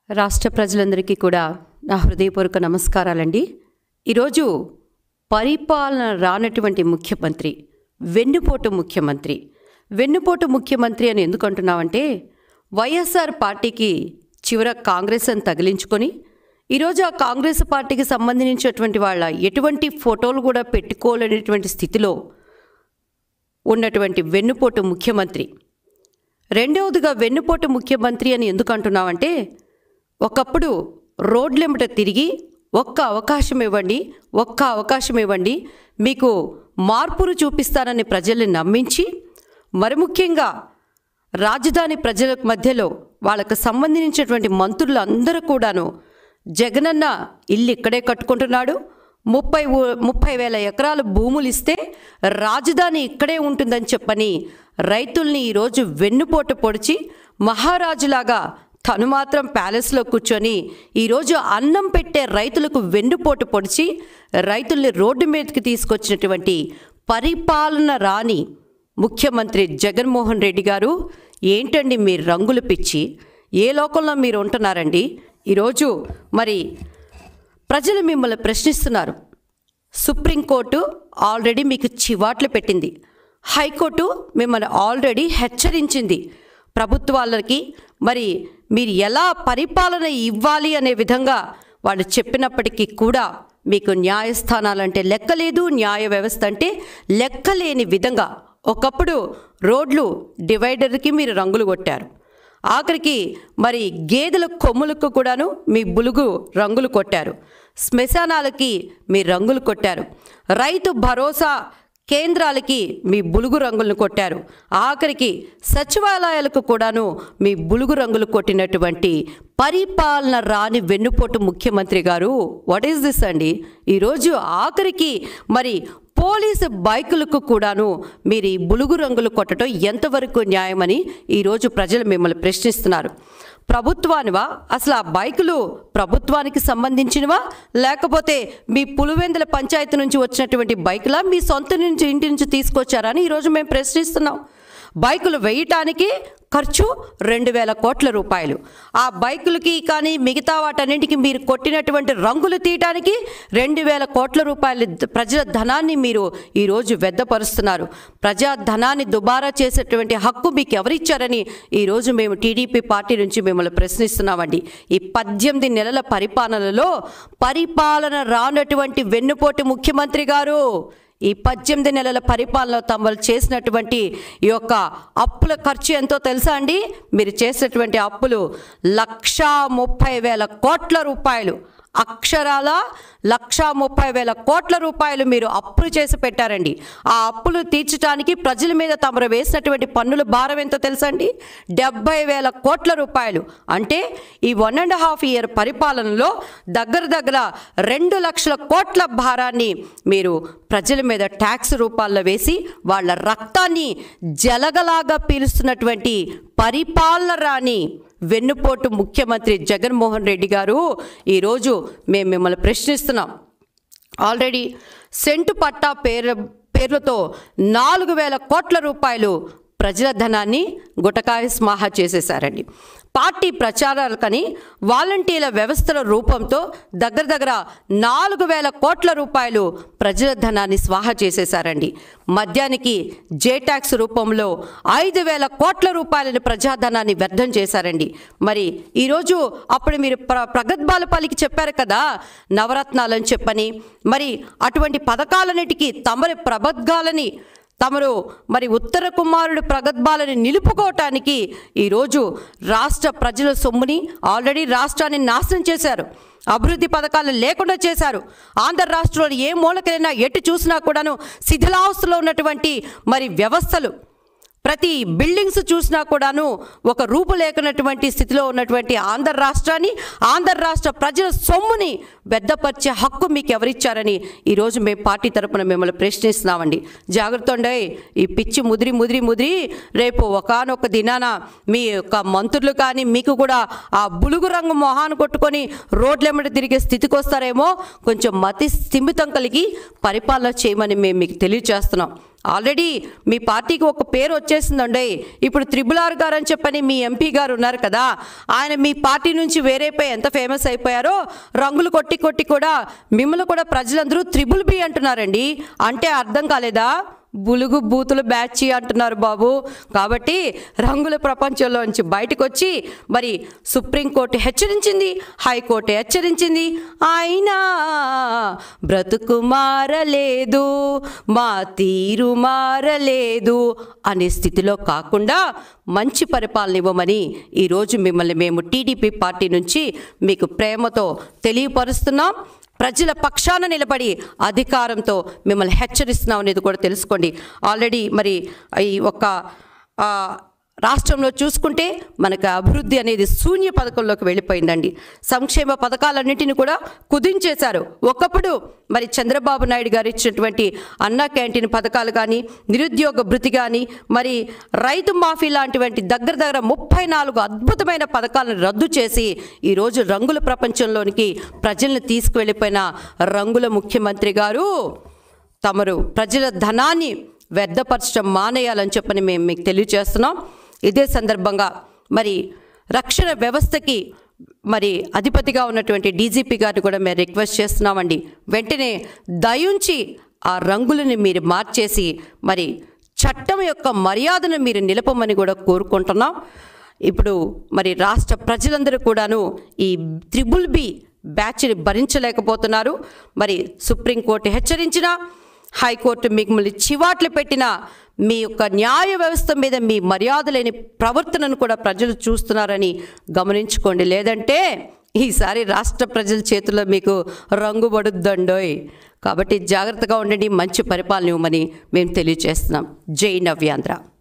రాష్ట్ర ప్రజలందరికీ కూడా నా హృదయపూర్వక నమస్కారాలండి ఈరోజు పరిపాలన రానటువంటి ముఖ్యమంత్రి వెన్నుపోటు ముఖ్యమంత్రి వెన్నుపోటు ముఖ్యమంత్రి అని ఎందుకు అంటున్నామంటే వైఎస్ఆర్ పార్టీకి చివర కాంగ్రెస్ అని తగిలించుకొని ఈరోజు ఆ కాంగ్రెస్ పార్టీకి సంబంధించినటువంటి వాళ్ళ ఎటువంటి ఫోటోలు కూడా పెట్టుకోలేనటువంటి స్థితిలో ఉన్నటువంటి వెన్నుపోటు ముఖ్యమంత్రి రెండవదిగా వెన్నుపోటు ముఖ్యమంత్రి అని ఎందుకు అంటున్నామంటే ఒకప్పుడు రోడ్లెంబట తిరిగి ఒక్క అవకాశం ఇవ్వండి ఒక్క అవకాశం ఇవ్వండి మీకు మార్పును చూపిస్తానని ప్రజల్ని నమ్మించి మరి ముఖ్యంగా రాజధాని ప్రజల మధ్యలో వాళ్ళకు సంబంధించినటువంటి మంత్రులు అందరూ కూడాను జగనన్న ఇల్లు ఇక్కడే కట్టుకుంటున్నాడు ముప్పై ఊ- ముప్పై వేల ఎకరాల భూములు ఇస్తే రాజధాని ఇక్కడే ఉంటుందని చెప్పని రైతుల్ని ఈరోజు వెన్నుపోటు పొడిచి మహారాజులాగా తను మాత్రం ప్యాలెస్లో కూర్చొని ఈరోజు అన్నం పెట్టే రైతులకు వెన్నుపోటు పొడిచి రైతుల్ని రోడ్డు మీదకి తీసుకొచ్చినటువంటి పరిపాలన రాని ముఖ్యమంత్రి జగన్మోహన్ రెడ్డి గారు ఏంటండి మీ రంగులు పిచ్చి ఏ లోకంలో మీరు ఉంటున్నారండి ఈరోజు మరి ప్రజలు మిమ్మల్ని ప్రశ్నిస్తున్నారు సుప్రీంకోర్టు ఆల్రెడీ మీకు చివాట్లు పెట్టింది హైకోర్టు మిమ్మల్ని ఆల్రెడీ హెచ్చరించింది ప్రభుత్వాలకి మరి మీరు ఎలా పరిపాలన ఇవ్వాలి అనే విధంగా వాళ్ళు చెప్పినప్పటికీ కూడా మీకు న్యాయస్థానాలంటే లెక్కలేదు న్యాయ వ్యవస్థ అంటే లెక్కలేని విధంగా ఒకప్పుడు రోడ్లు డివైడర్కి మీరు రంగులు కొట్టారు ఆఖరికి మరి గేదెల కొమ్ములకు కూడాను మీ బులుగు రంగులు కొట్టారు శ్మశానాలకి మీ రంగులు కొట్టారు రైతు భరోసా కేంద్రాలకి మీ బులుగు రంగులను కొట్టారు ఆఖరికి సచివాలయాలకు కూడాను మీ బులుగు రంగులు కొట్టినటువంటి పరిపాలన రాని వెన్నుపోటు ముఖ్యమంత్రి గారు వాట్ ఈస్ దిస్ అండి ఈరోజు ఆఖరికి మరి పోలీసు బైకులకు కూడాను మీరు ఈ బులుగు రంగులు కొట్టడం ఎంతవరకు న్యాయమని ఈరోజు ప్రజలు మిమ్మల్ని ప్రశ్నిస్తున్నారు ప్రభుత్వానివా అసలు ఆ బైకులు ప్రభుత్వానికి సంబంధించినవా లేకపోతే మీ పులివెందుల పంచాయతీ నుంచి వచ్చినటువంటి బైకులా మీ సొంత నుంచి ఇంటి నుంచి తీసుకొచ్చారా అని ఈరోజు మేము ప్రశ్నిస్తున్నాం బైకులు వేయటానికి ఖర్చు రెండు వేల కోట్ల రూపాయలు ఆ బైకులకి కానీ మిగతా వాటన్నింటికి మీరు కొట్టినటువంటి రంగులు తీయటానికి రెండు వేల కోట్ల రూపాయల ద- ప్రజల ధనాన్ని మీరు ఈరోజు వెద్దపరుస్తున్నారు ప్రజా ధనాన్ని దుబారా చేసేటువంటి హక్కు మీకు ఎవరిచ్చారని ఈరోజు మేము టీడీపీ పార్టీ నుంచి మిమ్మల్ని ప్రశ్నిస్తున్నామండి ఈ పద్దెనిమిది నెలల పరిపాలనలో పరిపాలన రానటువంటి వెన్నుపోటు ముఖ్యమంత్రి గారు ఈ పద్దెనిమిది నెలల పరిపాలన తమలు చేసినటువంటి ఈ యొక్క అప్పుల ఖర్చు ఎంతో తెలుసా అండి మీరు చేసినటువంటి అప్పులు లక్షా ముప్పై వేల కోట్ల రూపాయలు అక్షరాల లక్షా ముప్పై వేల కోట్ల రూపాయలు మీరు అప్పులు చేసి పెట్టారండి ఆ అప్పులు తీర్చడానికి ప్రజల మీద తమరు వేసినటువంటి పన్నుల భారం ఎంతో తెలుసా అండి డెబ్బై వేల కోట్ల రూపాయలు అంటే ఈ వన్ అండ్ హాఫ్ ఇయర్ పరిపాలనలో దగ్గర దగ్గర రెండు లక్షల కోట్ల భారాన్ని మీరు ప్రజల మీద ట్యాక్స్ రూపాల్లో వేసి వాళ్ళ రక్తాన్ని జలగలాగా పీలుస్తున్నటువంటి పరిపాలన రాని వెన్నుపోటు ముఖ్యమంత్రి జగన్మోహన్ రెడ్డి గారు ఈరోజు మేము మిమ్మల్ని ప్రశ్నిస్తున్నాం ఆల్రెడీ సెంటు పట్టా పేరు పేర్లతో నాలుగు వేల కోట్ల రూపాయలు ప్రజల ధనాన్ని గుటకాయ స్మాహ చేసేశారండి పార్టీ ప్రచారాలకని వాలంటీర్ల వ్యవస్థల రూపంతో దగ్గర దగ్గర నాలుగు వేల కోట్ల రూపాయలు ప్రజల ధనాన్ని స్వాహ చేసేశారండి మద్యానికి జే ట్యాక్స్ రూపంలో ఐదు వేల కోట్ల రూపాయలను ప్రజాధనాన్ని వ్యర్థం చేశారండి మరి ఈరోజు అప్పుడు మీరు ప్ర ప్రగద్భాల పలికి చెప్పారు కదా నవరత్నాలని చెప్పని మరి అటువంటి పథకాలన్నిటికీ తమరి ప్రబద్ధాలని తమరు మరి ఉత్తర కుమారుడు ప్రగద్భాలని నిలుపుకోవటానికి ఈరోజు రాష్ట్ర ప్రజల సొమ్ముని ఆల్రెడీ రాష్ట్రాన్ని నాశనం చేశారు అభివృద్ధి పథకాలు లేకుండా చేశారు ఆంధ్ర రాష్ట్రంలో ఏ మూలకైనా ఎటు చూసినా కూడాను శిథిలావస్థలో ఉన్నటువంటి మరి వ్యవస్థలు ప్రతి బిల్డింగ్స్ చూసినా కూడాను ఒక రూపు లేకున్నటువంటి స్థితిలో ఉన్నటువంటి ఆంధ్ర రాష్ట్రాన్ని ఆంధ్ర రాష్ట్ర ప్రజల సొమ్ముని బెద్దపరిచే హక్కు మీకు ఎవరిచ్చారని ఈరోజు మేము పార్టీ తరపున మిమ్మల్ని ప్రశ్నిస్తున్నామండి జాగ్రత్త ఉండే ఈ పిచ్చి ముదిరి ముదిరి ముదిరి రేపు ఒకానొక దినాన మీ యొక్క మంత్రులు కానీ మీకు కూడా ఆ బులుగు రంగు మొహాన్ని కొట్టుకొని రోడ్లెమ్మడి తిరిగే స్థితికి వస్తారేమో కొంచెం మతి స్థిమితం కలిగి పరిపాలన చేయమని మేము మీకు తెలియజేస్తున్నాం ఆల్రెడీ మీ పార్టీకి ఒక పేరు వచ్చేసిందండి ఇప్పుడు త్రిబుల్ ఆర్ గారు అని చెప్పని మీ ఎంపీ గారు ఉన్నారు కదా ఆయన మీ పార్టీ నుంచి వేరైపోయి ఎంత ఫేమస్ అయిపోయారో రంగులు కొట్టి కొట్టి కూడా మిమ్మల్ని కూడా ప్రజలందరూ త్రిబుల్ బి అంటున్నారండి అంటే అర్థం కాలేదా బులుగు బూతులు బ్యాచ్ అంటున్నారు బాబు కాబట్టి రంగుల ప్రపంచంలోంచి బయటకు వచ్చి మరి సుప్రీంకోర్టు హెచ్చరించింది హైకోర్టు హెచ్చరించింది అయినా బ్రతుకు మారలేదు మా తీరు మారలేదు అనే స్థితిలో కాకుండా మంచి పరిపాలన ఇవ్వమని ఈరోజు మిమ్మల్ని మేము టీడీపీ పార్టీ నుంచి మీకు ప్రేమతో తెలియపరుస్తున్నాం ప్రజల పక్షాన నిలబడి అధికారంతో మిమ్మల్ని హెచ్చరిస్తున్నాం అనేది కూడా తెలుసుకోండి ఆల్రెడీ మరి ఈ ఒక్క ఆ, రాష్ట్రంలో చూసుకుంటే మనకు అభివృద్ధి అనేది శూన్య పథకంలోకి వెళ్ళిపోయిందండి సంక్షేమ పథకాలన్నింటినీ కూడా కుదించేశారు ఒకప్పుడు మరి చంద్రబాబు నాయుడు గారు ఇచ్చినటువంటి అన్నా క్యాంటీన్ పథకాలు కానీ నిరుద్యోగ భృతి కానీ మరి రైతు మాఫీ లాంటివంటి దగ్గర దగ్గర ముప్పై నాలుగు అద్భుతమైన పథకాలను రద్దు చేసి ఈరోజు రంగుల ప్రపంచంలోనికి ప్రజల్ని తీసుకువెళ్ళిపోయిన రంగుల ముఖ్యమంత్రి గారు తమరు ప్రజల ధనాన్ని వ్యర్థపరచడం మానేయాలని చెప్పని మేము మీకు తెలియజేస్తున్నాం ఇదే సందర్భంగా మరి రక్షణ వ్యవస్థకి మరి అధిపతిగా ఉన్నటువంటి డీజీపీ గారిని కూడా మేము రిక్వెస్ట్ చేస్తున్నామండి వెంటనే దయుంచి ఆ రంగులని మీరు మార్చేసి మరి చట్టం యొక్క మర్యాదను మీరు నిలపమని కూడా కోరుకుంటున్నాం ఇప్పుడు మరి రాష్ట్ర ప్రజలందరూ కూడాను ఈ త్రిబుల్ బి బ్యాచ్ని భరించలేకపోతున్నారు మరి సుప్రీంకోర్టు హెచ్చరించినా హైకోర్టు మిమ్మల్ని చివాట్లు పెట్టిన మీ యొక్క న్యాయ వ్యవస్థ మీద మీ మర్యాద లేని ప్రవర్తనను కూడా ప్రజలు చూస్తున్నారని గమనించుకోండి లేదంటే ఈసారి రాష్ట్ర ప్రజల చేతుల్లో మీకు రంగు పడుద్దండోయ్ కాబట్టి జాగ్రత్తగా ఉండండి మంచి పరిపాలన ఇవ్వమని మేము తెలియజేస్తున్నాం జై నవ్యాంధ్ర